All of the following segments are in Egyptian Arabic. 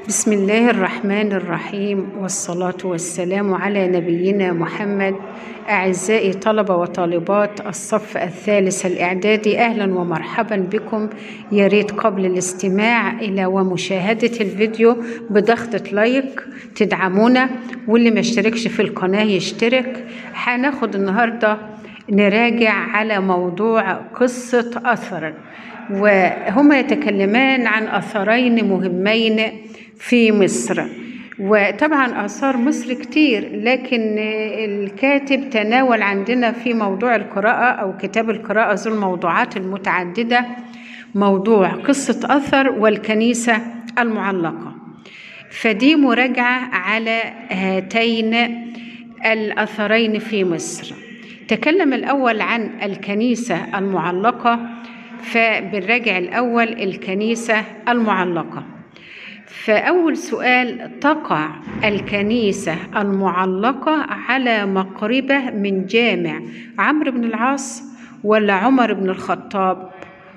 بسم الله الرحمن الرحيم والصلاة والسلام على نبينا محمد أعزائي طلبة وطالبات الصف الثالث الإعدادي أهلا ومرحبا بكم يا ريت قبل الاستماع إلى ومشاهدة الفيديو بضغطة لايك تدعمونا واللي ما اشتركش في القناة يشترك هناخد النهاردة نراجع على موضوع قصة أثر وهما يتكلمان عن أثرين مهمين في مصر وطبعا آثار مصر كتير لكن الكاتب تناول عندنا في موضوع القراءة أو كتاب القراءة ذو الموضوعات المتعددة موضوع قصة أثر والكنيسة المعلقة فدي مراجعة على هاتين الأثرين في مصر تكلم الأول عن الكنيسة المعلقة فبنراجع الأول الكنيسة المعلقة فأول سؤال تقع الكنيسة المعلقة على مقربة من جامع عمرو بن العاص ولا عمر بن الخطاب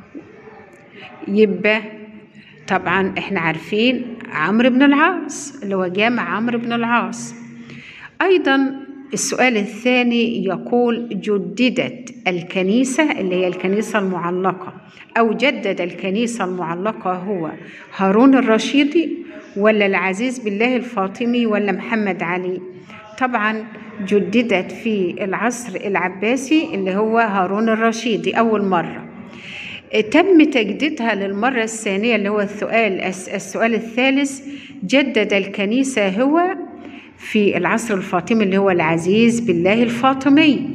يبقى طبعا احنا عارفين عمرو بن العاص اللي هو جامع عمرو بن العاص أيضا السؤال الثاني يقول جددت الكنيسة اللي هي الكنيسة المعلقة أو جدد الكنيسة المعلقة هو هارون الرشيدي ولا العزيز بالله الفاطمي ولا محمد علي طبعا جددت في العصر العباسي اللي هو هارون الرشيدي أول مرة تم تجديدها للمرة الثانية اللي هو السؤال السؤال الثالث جدد الكنيسة هو في العصر الفاطمي اللي هو العزيز بالله الفاطمي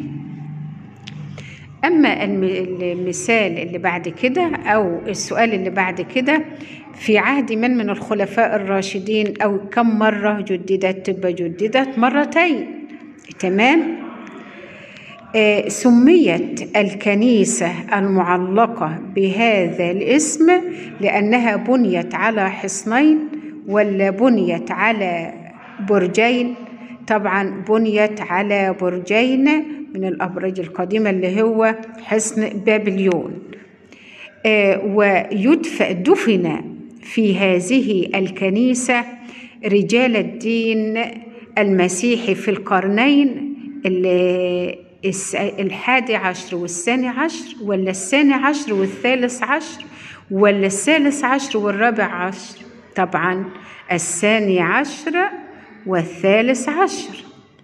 أما المثال اللي بعد كده أو السؤال اللي بعد كده في عهد من من الخلفاء الراشدين أو كم مرة جددت تبقى جددت مرتين تمام آه سميت الكنيسة المعلقة بهذا الاسم لأنها بنيت على حصنين ولا بنيت على برجين طبعا بنيت على برجين من الأبراج القديمة اللي هو حصن بابليون آه ويدفن دفن في هذه الكنيسة رجال الدين المسيحي في القرنين الحادي عشر والثاني عشر ولا الثاني عشر والثالث عشر ولا الثالث عشر والرابع عشر طبعا الثاني عشر والثالث عشر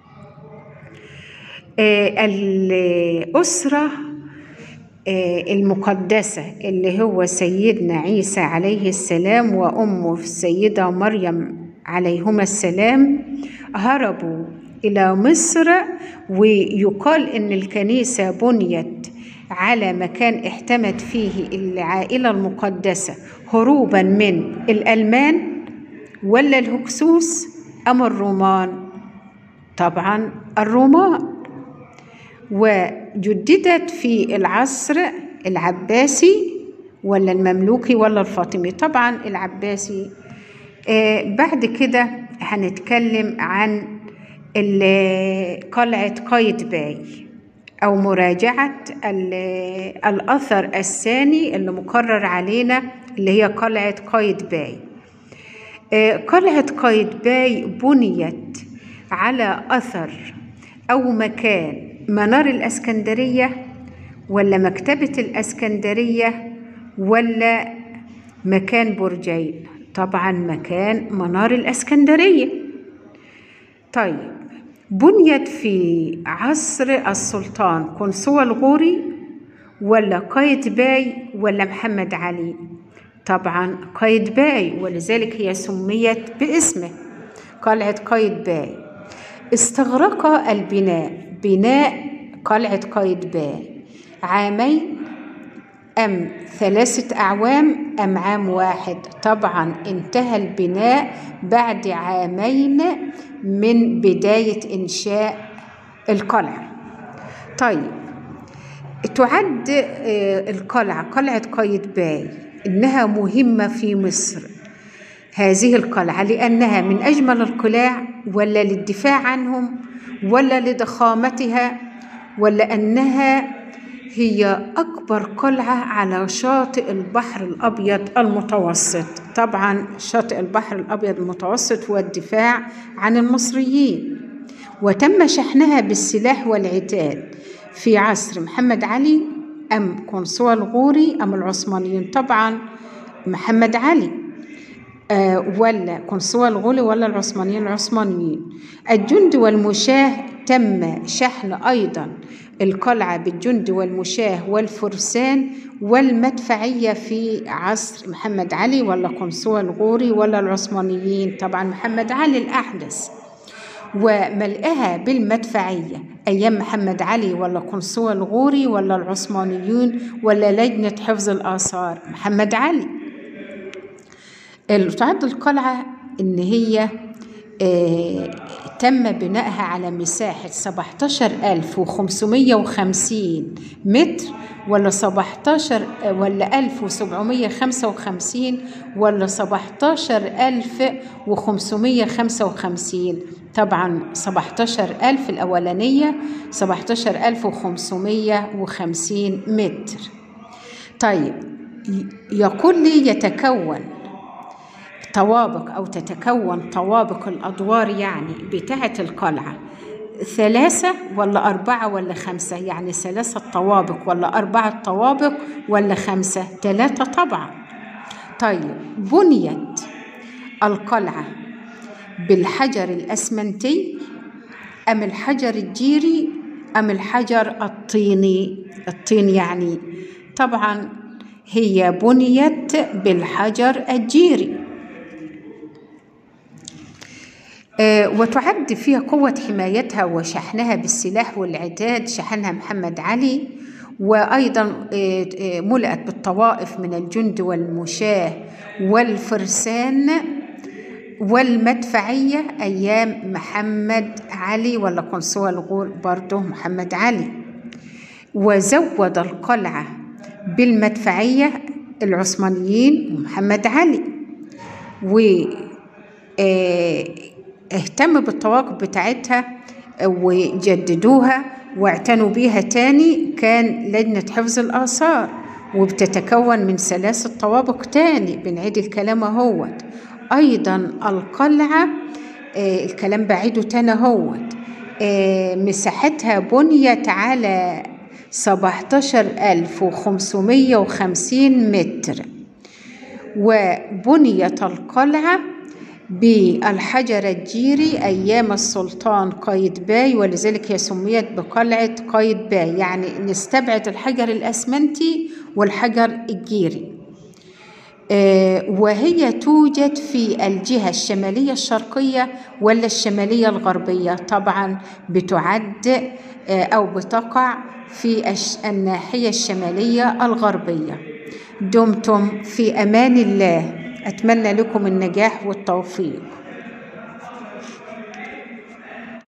آه الأسرة آه المقدسة اللي هو سيدنا عيسى عليه السلام وأمه السيدة مريم عليهما السلام هربوا إلى مصر ويقال إن الكنيسة بنيت على مكان احتمت فيه العائلة المقدسة هروبا من الألمان ولا الهكسوس أم الرومان طبعا الرومان وجددت في العصر العباسي ولا المملوكي ولا الفاطمي طبعا العباسي آه بعد كده هنتكلم عن قلعة قايتباي أو مراجعة الأثر الثاني اللي مقرر علينا اللي هي قلعة قايتباي قلعة قايتباي بنيت على أثر أو مكان منار الأسكندرية ولا مكتبة الأسكندرية ولا مكان برجين طبعا مكان منار الأسكندرية طيب بنيت في عصر السلطان قنصوة الغوري ولا قايتباي ولا محمد علي طبعا قايتباي ولذلك هي سميت باسمه قلعة قايتباي استغرق البناء بناء قلعة قايتباي عامين أم ثلاثة أعوام أم عام واحد طبعا انتهى البناء بعد عامين من بداية إنشاء القلعة طيب تعد القلعة قلعة قايتباي إنها مهمة في مصر هذه القلعة لأنها من أجمل القلاع ولا للدفاع عنهم ولا لضخامتها ولا أنها هي أكبر قلعة على شاطئ البحر الأبيض المتوسط طبعا شاطئ البحر الأبيض المتوسط والدفاع عن المصريين وتم شحنها بالسلاح والعتاد في عصر محمد علي أم قنصوة الغوري أم العثمانيين طبعا محمد علي آه ولا قنصوة الغولي ولا العثمانيين العثمانيين الجند والمشاة تم شحن أيضا القلعة بالجند والمشاة والفرسان والمدفعية في عصر محمد علي ولا قنصوة الغوري ولا العثمانيين طبعا محمد علي الأحدث وملئها بالمدفعية أيام محمد علي ولا قنصوة الغوري ولا العثمانيون ولا لجنة حفظ الآثار محمد علي تعد القلعة إن هي آه تم بنائها على مساحة 17550 متر ولا 17 ولا 1755 ولا 17555 طبعا 17000 الأولانية 17550 متر طيب يقول لي يتكون طوابق أو تتكون طوابق الأدوار يعني بتاعة القلعة ثلاثة ولا أربعة ولا خمسة يعني ثلاثة طوابق ولا أربعة طوابق ولا خمسة ثلاثة طبعا طيب بنيت القلعة بالحجر الأسمنتي أم الحجر الجيري أم الحجر الطيني الطين يعني طبعا هي بنيت بالحجر الجيري وتعد فيها قوة حمايتها وشحنها بالسلاح والعتاد شحنها محمد علي وأيضا ملأت بالطوائف من الجند والمشاة والفرسان والمدفعية أيام محمد علي ولا قنصوة الغور برضه محمد علي وزود القلعة بالمدفعية العثمانيين ومحمد علي و اهتم بالطواقم بتاعتها وجددوها واعتنوا بيها تاني كان لجنة حفظ الآثار وبتتكون من ثلاثة طوابق تاني بنعيد الكلام اهوت أيضا القلعة آه الكلام بعيده تاني اهوت آه مساحتها بنيت على 17550 متر وبنيت القلعة بالحجر الجيري أيام السلطان قايتباي ولذلك هي سميت بقلعة قايتباي يعني نستبعد الحجر الأسمنتي والحجر الجيري آه وهي توجد في الجهة الشمالية الشرقية ولا الشمالية الغربية طبعا بتعد آه أو بتقع في الناحية الشمالية الغربية دمتم في أمان الله أتمنى لكم النجاح والتوفيق